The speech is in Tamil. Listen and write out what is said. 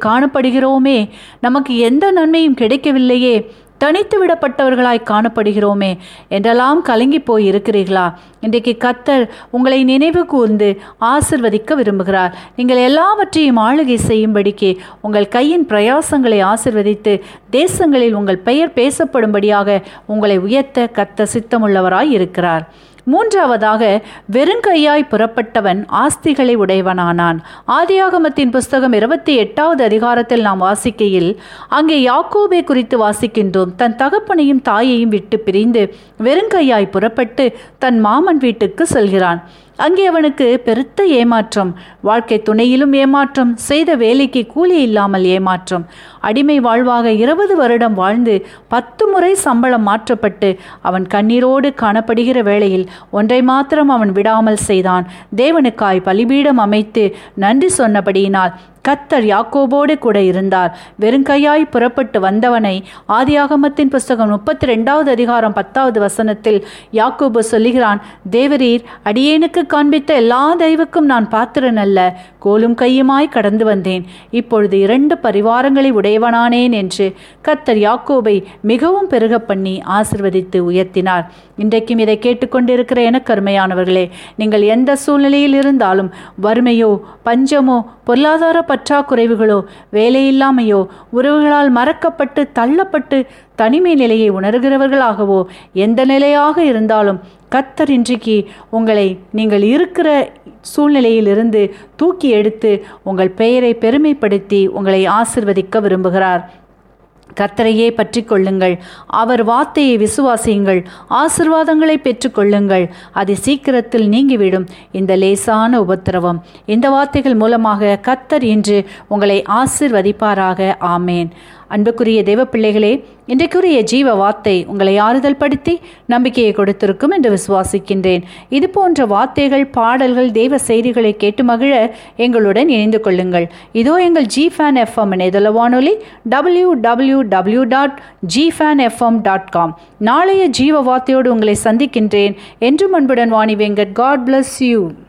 காணப்படுகிறோமே நமக்கு எந்த நன்மையும் கிடைக்கவில்லையே தனித்து விடப்பட்டவர்களாய் காணப்படுகிறோமே என்றெல்லாம் கலங்கி போய் இருக்கிறீர்களா இன்றைக்கு கத்தர் உங்களை நினைவு கூர்ந்து ஆசிர்வதிக்க விரும்புகிறார் நீங்கள் எல்லாவற்றையும் ஆளுகை செய்யும்படிக்கு உங்கள் கையின் பிரயாசங்களை ஆசிர்வதித்து தேசங்களில் உங்கள் பெயர் பேசப்படும்படியாக உங்களை உயர்த்த கத்த சித்தமுள்ளவராய் இருக்கிறார் மூன்றாவதாக வெறுங்கையாய் புறப்பட்டவன் ஆஸ்திகளை உடையவனானான் ஆதியாகமத்தின் புஸ்தகம் இருபத்தி எட்டாவது அதிகாரத்தில் நாம் வாசிக்கையில் அங்கே யாக்கோபை குறித்து வாசிக்கின்றோம் தன் தகப்பனையும் தாயையும் விட்டு பிரிந்து வெறுங்கையாய் புறப்பட்டு தன் மாமன் வீட்டுக்கு செல்கிறான் அங்கே அவனுக்கு பெருத்த ஏமாற்றம் வாழ்க்கை துணையிலும் ஏமாற்றம் செய்த வேலைக்கு கூலி இல்லாமல் ஏமாற்றம் அடிமை வாழ்வாக இருபது வருடம் வாழ்ந்து பத்து முறை சம்பளம் மாற்றப்பட்டு அவன் கண்ணீரோடு காணப்படுகிற வேளையில் ஒன்றை மாத்திரம் அவன் விடாமல் செய்தான் தேவனுக்காய் பலிபீடம் அமைத்து நன்றி சொன்னபடியினால் கத்தர் யாக்கோபோடு கூட இருந்தார் வெறுங்கையாய் புறப்பட்டு வந்தவனை ஆதியாகமத்தின் புஸ்தகம் முப்பத்தி ரெண்டாவது அதிகாரம் பத்தாவது வசனத்தில் யாக்கோபு சொல்லுகிறான் தேவரீர் அடியேனுக்கு காண்பித்த எல்லா தெய்வுக்கும் நான் பாத்திரன் அல்ல கோலும் கையுமாய் கடந்து வந்தேன் இப்பொழுது இரண்டு பரிவாரங்களை உடையவனானேன் என்று கத்தர் யாக்கோபை மிகவும் பெருக பண்ணி ஆசிர்வதித்து உயர்த்தினார் இன்றைக்கும் இதை கேட்டுக்கொண்டிருக்கிற எனக்கு அருமையானவர்களே நீங்கள் எந்த சூழ்நிலையில் இருந்தாலும் வறுமையோ பஞ்சமோ பொருளாதார பற்றாக்குறைவுகளோ வேலையில்லாமையோ உறவுகளால் மறக்கப்பட்டு தள்ளப்பட்டு தனிமை நிலையை உணர்கிறவர்களாகவோ எந்த நிலையாக இருந்தாலும் கத்தர் இன்றைக்கு உங்களை நீங்கள் இருக்கிற சூழ்நிலையிலிருந்து தூக்கி எடுத்து உங்கள் பெயரை பெருமைப்படுத்தி உங்களை ஆசிர்வதிக்க விரும்புகிறார் கர்த்தரையே பற்றி கொள்ளுங்கள் அவர் வார்த்தையை விசுவாசியுங்கள் ஆசிர்வாதங்களை பெற்றுக்கொள்ளுங்கள் அது சீக்கிரத்தில் நீங்கிவிடும் இந்த லேசான உபத்திரவம் இந்த வார்த்தைகள் மூலமாக கர்த்தர் இன்று உங்களை ஆசிர்வதிப்பாராக ஆமேன் அன்புக்குரிய தெய்வ பிள்ளைகளே இன்றைக்குரிய ஜீவ வார்த்தை உங்களை ஆறுதல் படுத்தி நம்பிக்கையை கொடுத்திருக்கும் என்று விசுவாசிக்கின்றேன் இது போன்ற வார்த்தைகள் பாடல்கள் தெய்வ செய்திகளை கேட்டு மகிழ எங்களுடன் இணைந்து கொள்ளுங்கள் இதோ எங்கள் ஜி ஃபேன் எஃப்எம் இணையதள வானொலி W W W dot G fan FM dot com நாளைய ஜீவ வார்த்தையோடு உங்களை சந்திக்கின்றேன் என்றும் அன்புடன் Vani Venkat God bless you